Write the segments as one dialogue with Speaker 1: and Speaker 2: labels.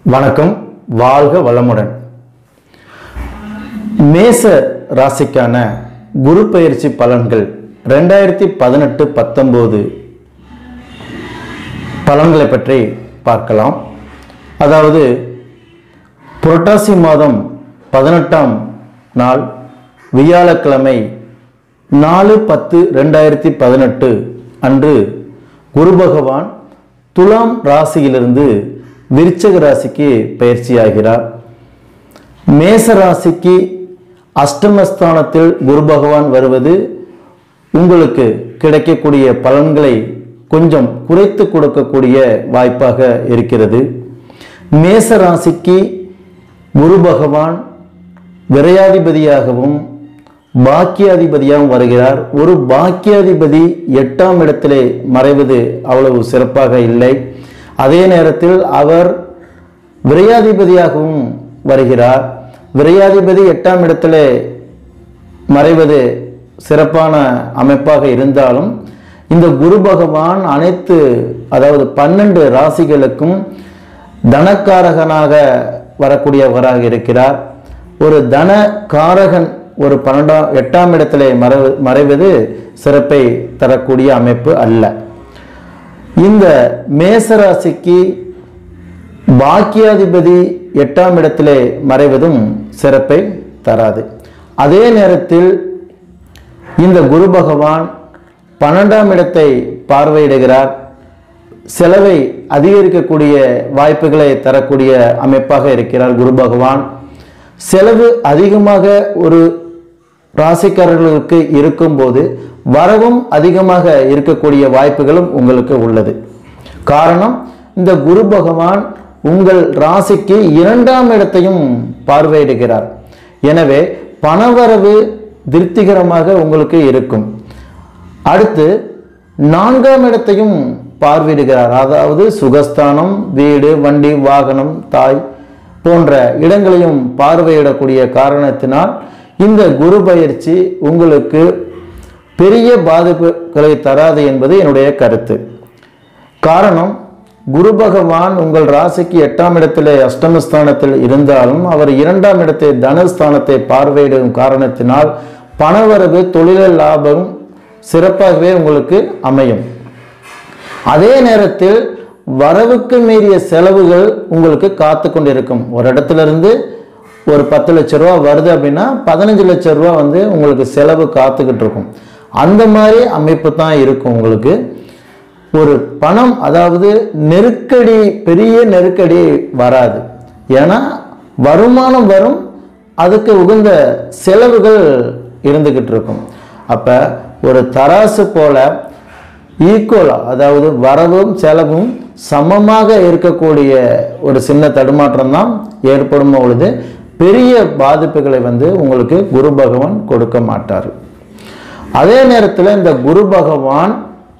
Speaker 1: வணக்கம் வாழ்க வளமுடன் மேச ராசிக்கான குரு பயிற்சி பலன்கள் ரெண்டாயிரத்தி பதினெட்டு பத்தொம்போது பலன்களை பற்றி பார்க்கலாம் அதாவது புரட்டாசி மாதம் பதினெட்டாம் நாள் வியாழக்கிழமை நாலு பத்து ரெண்டாயிரத்தி பதினெட்டு அன்று குரு பகவான் துலாம் ராசியிலிருந்து விருச்சக ராசிக்கு பயிற்சியாகிறார் மேச ராசிக்கு அஷ்டமஸ்தானத்தில் குரு பகவான் வருவது உங்களுக்கு கிடைக்கக்கூடிய பலன்களை கொஞ்சம் குறைத்து கொடுக்கக்கூடிய வாய்ப்பாக இருக்கிறது மேச ராசிக்கு குரு பகவான் விரையாதிபதியாகவும் பாக்கியாதிபதியாகவும் வருகிறார் ஒரு பாக்கியாதிபதி எட்டாம் இடத்திலே மறைவது அவ்வளவு சிறப்பாக இல்லை அதே நேரத்தில் அவர் விரையாதிபதியாகவும் வருகிறார் விரையாதிபதி எட்டாம் இடத்திலே மறைவது சிறப்பான அமைப்பாக இருந்தாலும் இந்த குரு பகவான் அனைத்து அதாவது பன்னெண்டு ராசிகளுக்கும் தனக்காரகனாக வரக்கூடியவராக இருக்கிறார் ஒரு தன காரகன் ஒரு பன்னெண்டாம் எட்டாம் இடத்திலே மறைவு மறைவது சிறப்பை தரக்கூடிய அமைப்பு அல்ல இந்த மேசராசிக்கு பாக்கியாதிபதி எட்டாம் இடத்திலே மறைவதும் சிறப்பை தராது அதே நேரத்தில் இந்த குரு பகவான் பன்னெண்டாம் இடத்தை பார்வையிடுகிறார் செலவை அதிகரிக்கக்கூடிய வாய்ப்புகளை தரக்கூடிய அமைப்பாக இருக்கிறார் குரு பகவான் செலவு அதிகமாக ஒரு ராசிக்காரர்களுக்கு இருக்கும்போது வரவும் அதிகமாக இருக்கக்கூடிய வாய்ப்புகளும் உங்களுக்கு உள்ளது காரணம் இந்த குரு பகவான் உங்கள் ராசிக்கு இரண்டாம் இடத்தையும் பார்வையிடுகிறார் எனவே பணவரவு திருப்திகரமாக உங்களுக்கு இருக்கும் அடுத்து நான்காம் இடத்தையும் பார்வையிடுகிறார் அதாவது சுகஸ்தானம் வீடு வண்டி வாகனம் தாய் போன்ற இடங்களையும் பார்வையிடக்கூடிய காரணத்தினால் இந்த குரு பயிற்சி உங்களுக்கு பெரிய பாதிப்புகளை தராது என்பது என்னுடைய கருத்து காரணம் குரு பகவான் உங்கள் ராசிக்கு எட்டாம் இடத்திலே அஷ்டமஸ்தானத்தில் இருந்தாலும் அவர் இரண்டாம் இடத்தை தனஸ்தானத்தை பார்வையிடும் காரணத்தினால் பணவரவு தொழில லாபம் சிறப்பாகவே உங்களுக்கு அமையும் அதே நேரத்தில் வரவுக்கு மீறிய செலவுகள் உங்களுக்கு காத்து கொண்டிருக்கும் ஒரு இடத்துல இருந்து ஒரு பத்து லட்ச ரூபா வருது அப்படின்னா பதினஞ்சு லட்ச ரூபா வந்து உங்களுக்கு செலவு காத்துக்கிட்டு இருக்கும் அந்த மாதிரி அமைப்பு தான் இருக்கும் உங்களுக்கு ஒரு பணம் அதாவது நெருக்கடி பெரிய நெருக்கடி வராது ஏன்னா வருமானம் வரும் அதுக்கு உகந்த செலவுகள் இருந்துக்கிட்டு இருக்கும் அப்போ ஒரு தராசு போல ஈக்குவலாக அதாவது வரவும் செலவும் சமமாக இருக்கக்கூடிய ஒரு சின்ன தடுமாற்றம் தான் ஏற்படும் பொழுது பெரிய பாதிப்புகளை வந்து உங்களுக்கு குரு பகவான் கொடுக்க மாட்டார் அதே நேரத்தில் இந்த குரு பகவான்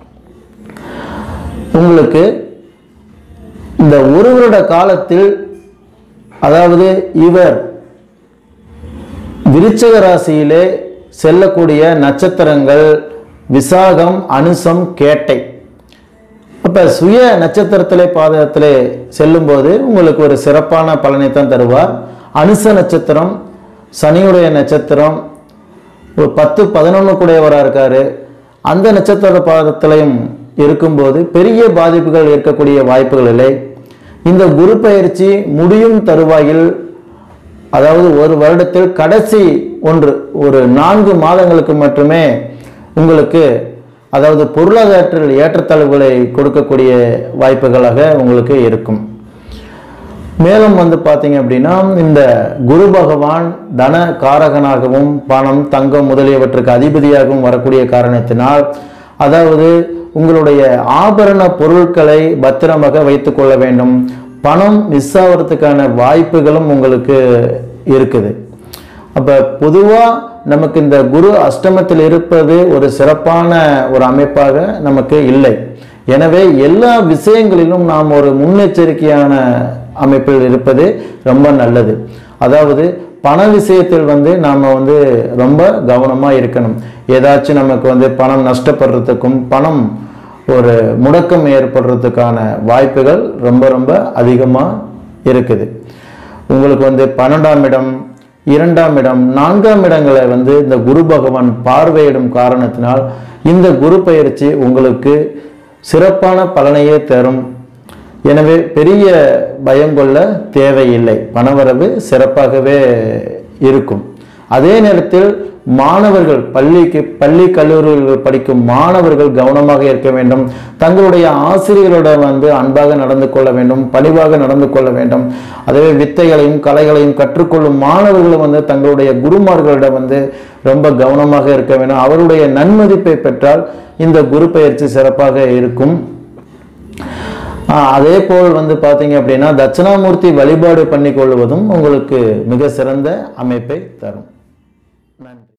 Speaker 1: உங்களுக்கு இந்த ஒரு வருட காலத்தில் அதாவது இவர் விருச்சக ராசியிலே செல்லக்கூடிய நட்சத்திரங்கள் விசாகம் அனுசம் கேட்டை அப்போ சுய நட்சத்திரத்திலே பாதத்திலே செல்லும்போது உங்களுக்கு ஒரு சிறப்பான பலனை தான் தருவார் அனுச நட்சத்திரம் சனியுடைய நட்சத்திரம் ஒரு பத்து பதினொன்று கூடையவராக இருக்காரு அந்த நட்சத்திர பாதத்திலையும் இருக்கும்போது பெரிய பாதிப்புகள் இருக்கக்கூடிய வாய்ப்புகள் இல்லை இந்த குரு பயிற்சி முடியும் தருவாயில் அதாவது ஒரு வருடத்தில் கடைசி ஒன்று ஒரு நான்கு மாதங்களுக்கு மட்டுமே உங்களுக்கு அதாவது பொருளாதாரத்தில் ஏற்றத்தாழ்வுகளை கொடுக்கக்கூடிய வாய்ப்புகளாக உங்களுக்கு இருக்கும் மேலும் வந்து பார்த்தீங்க அப்படின்னா இந்த குரு பகவான் தன காரகனாகவும் பணம் தங்கம் முதலியவற்றுக்கு அதிபதியாகவும் வரக்கூடிய காரணத்தினால் அதாவது உங்களுடைய ஆபரண பொருட்களை பத்திரமாக வைத்து கொள்ள வேண்டும் பணம் மிஸ் ஆகிறதுக்கான வாய்ப்புகளும் உங்களுக்கு இருக்குது அப்போ பொதுவாக நமக்கு இந்த குரு அஷ்டமத்தில் இருப்பது ஒரு சிறப்பான ஒரு அமைப்பாக நமக்கு இல்லை எனவே எல்லா விஷயங்களிலும் நாம் ஒரு முன்னெச்சரிக்கையான அமைப்பில் இருப்பது ரொம்ப நல்லது அதாவது பண விஷயத்தில் வந்து நாம் வந்து ரொம்ப கவனமாக இருக்கணும் ஏதாச்சும் நமக்கு வந்து பணம் நஷ்டப்படுறதுக்கும் பணம் ஒரு முடக்கம் ஏற்படுறதுக்கான வாய்ப்புகள் ரொம்ப ரொம்ப அதிகமாக இருக்குது உங்களுக்கு வந்து பன்னெண்டாம் இடம் இரண்டாம் இடம் நான்காம் இடங்களை வந்து இந்த குரு பகவான் பார்வையிடும் காரணத்தினால் இந்த குரு பயிற்சி உங்களுக்கு சிறப்பான பலனையே தரும் எனவே பெரிய பயம் கொள்ள தேவையில்லை பணவரவு சிறப்பாகவே இருக்கும் அதே நேரத்தில் மாணவர்கள் பள்ளிக்கு பள்ளி கல்லூரிகள் படிக்கும் மாணவர்கள் கவனமாக இருக்க வேண்டும் தங்களுடைய ஆசிரியர்களோட வந்து அன்பாக நடந்து கொள்ள வேண்டும் பணிவாக நடந்து கொள்ள வேண்டும் அதுவே வித்தைகளையும் கலைகளையும் கற்றுக்கொள்ளும் மாணவர்களும் வந்து தங்களுடைய குருமார்களிடம் வந்து ரொம்ப கவனமாக இருக்க வேண்டும் அவருடைய நன்மதிப்பை பெற்றால் இந்த குரு பயிற்சி சிறப்பாக இருக்கும் ஆஹ் அதே போல் வந்து பார்த்தீங்க அப்படின்னா தட்சிணாமூர்த்தி வழிபாடு பண்ணி கொள்வதும் உங்களுக்கு மிக சிறந்த அமைப்பை தரும் நன்றி